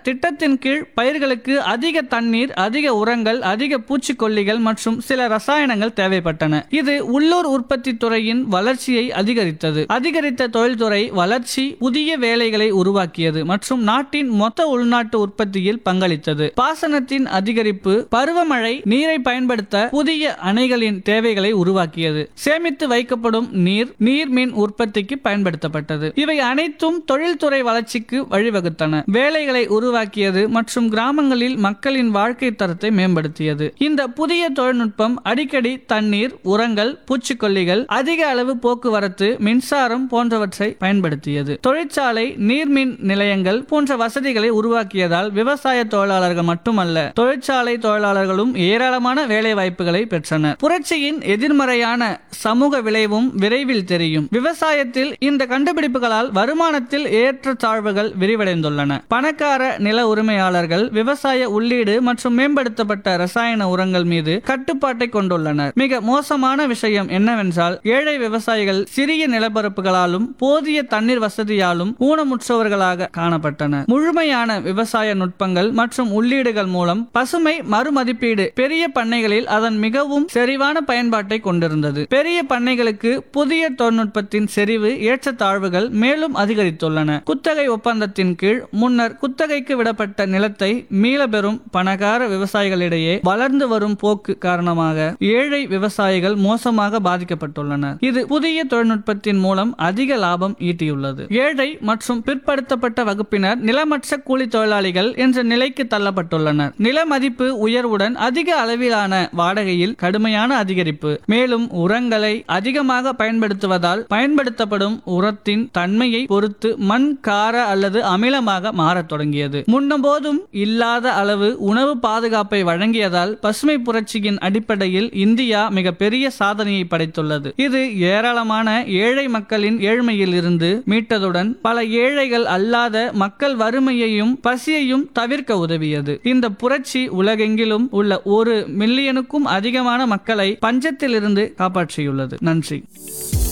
திட்டத்தின் கீழ் பயிர்களுக்கு அதிக தண்ணீர் அதிக உரங்கள் அதிக பூச்சிக்கொல்லிகள் மற்றும் சில ரசாயனங்கள் தேவைப்பட்டன இது உள்ளூர் உற்பத்தி துறையின் வளர்ச்சியை அதிகரித்தது அதிகரித்த தொழில்துறை வளர்ச்சி புதிய வேலைகளை உருவாக்கியது மற்றும் நாட்டின் மொத்த உள்நாட்டு உற்பத்தியில் பங்களித்தது பாசனத்தின் அதிகரிப்பு பருவமழை நீரை பயன்படுத்த புதிய அணைகளின் தேவைகளை உருவாக்கியது சேமித்து வைக்கப்படும் நீர் நீர்மின் உற்பத்திக்கு பயன்படுத்தப்பட்டது இவை அனைத்தும் தொழில்துறை வளர்ச்சிக்கு வழிவகுத்தன வேலைகளை உருவாக்கியது மற்றும் கிராமங்களில் மக்களின் வாழ்க்கை தரத்தை மேம்படுத்தியது இந்த புதிய தொழில்நுட்பம் அடிக்கடி தண்ணீர் உரங்கள் பூச்சிக்கொல்லிகள் அதிக அளவு போக்குவரத்து மின்சாரம் போன்றவற்றை பயன்படுத்தியது தொழிற்சாலை நீர்மின் நிலையங்கள் போன்ற வசதிகளை உருவாக்கியதால் விவசாய தொழிலாளர்கள் மட்டுமல்ல தொழிற்சாலை தொழிலாளர்களும் ஏராளமான வேலை வாய்ப்புகளை பெற்றனர் புரட்சியின் எதிர்மறையான சமூக விளைவும் விரைவில் தெரியும் விவசாயத்தில் இந்த கண்டுபிடிப்புகளால் வருமானத்தில் ஏற்றத்தாழ்வுகள் விரிவடைந்துள்ளன பணக்கார நில உரிமையாளர்கள் விவசாய உள்ளீடு மற்றும் மேம்படுத்தப்பட்ட ரசாயன உரங்கள் மீது கட்டுப்பாட்டை கொண்டுள்ளனர் மிக மோசமான விஷயம் என்னவென்றால் ஏழை விவசாயிகள் சிறிய நிலப்பரப்புகளாலும் போதிய தண்ணீர் வசதியாலும் ஊனமுற்றவர்களாக காணப்பட்டனர் முழுமையான விவசாய நுட்பங்கள் மற்றும் உள்ளீடுகள் மூலம் பசுமை மறுமதிப்பீடு பெரிய பண்ணைகளில் அதன் மிகவும் செறிவான பயன்பாட்டை கொண்டிருந்தது பெரிய பண்ணைகளுக்கு புதிய தொழில்நுட்பத்தின் செறிவு ஏற்றத்தாழ்வுகள் மேலும் அதிகரித்துள்ளன குத்தகை ஒப்பந்தத்தின் கீழ் முன்னர் குத்தகைக்கு விடப்பட்ட நிலத்தை மீளபெறும் பணக்கார விவசாயிகளிடையே வளர்ந்து வரும் போக்கு காரணமாக ஏழை விவசாயிகள் மோசமாக பாதிக்கப்பட்டுள்ளனர் இது புதிய தொழில்நுட்பத்தின் மூலம் அதிக லாபம் ஈட்டியுள்ளது ஏழை மற்றும் பிற்படுத்தப்பட்ட வகுப்பினர் நிலமற்ற கூலி தொழிலாளிகள் என்ற நிலைக்கு தள்ளப்பட்டுள்ளனர் நில மதிப்பு உயர்வுடன் அதிக அளவிலான வாடகையில் கடுமையான அதிகரிப்பு மேலும் உரங்களை அதிகமாக பயன்படுத்துவதால் பயன்படுத்தப்படும் உரத்தின் தன்மையை பொறுத்து மண் கார அல்லது அமிலமாக மாறத் தொடங்கியது முன்னபோதும் இல்லாத அளவு உணவு பாதுகாப்பை வழங்கியதால் பசுமை புரட்சியின் அடிப்படையில் இந்தியா மிகப்பெரிய சாதனையை படைத்துள்ளது இது ஏராளமான ஏழை மக்களின் ஏழ்மையில் இருந்து மீட்டதுடன் பல ஏழைகள் அல்லாத மக்கள் வறுமையையும் பசியையும் தவிர்க்க உதவியது இந்த புரட்சி உலகெங்கிலும் உள்ள ஒரு மில்லியனுக்கும் அதிகமான மக்களை பஞ்சத்திலிருந்து காப்பாற்றியுள்ளது நன்றி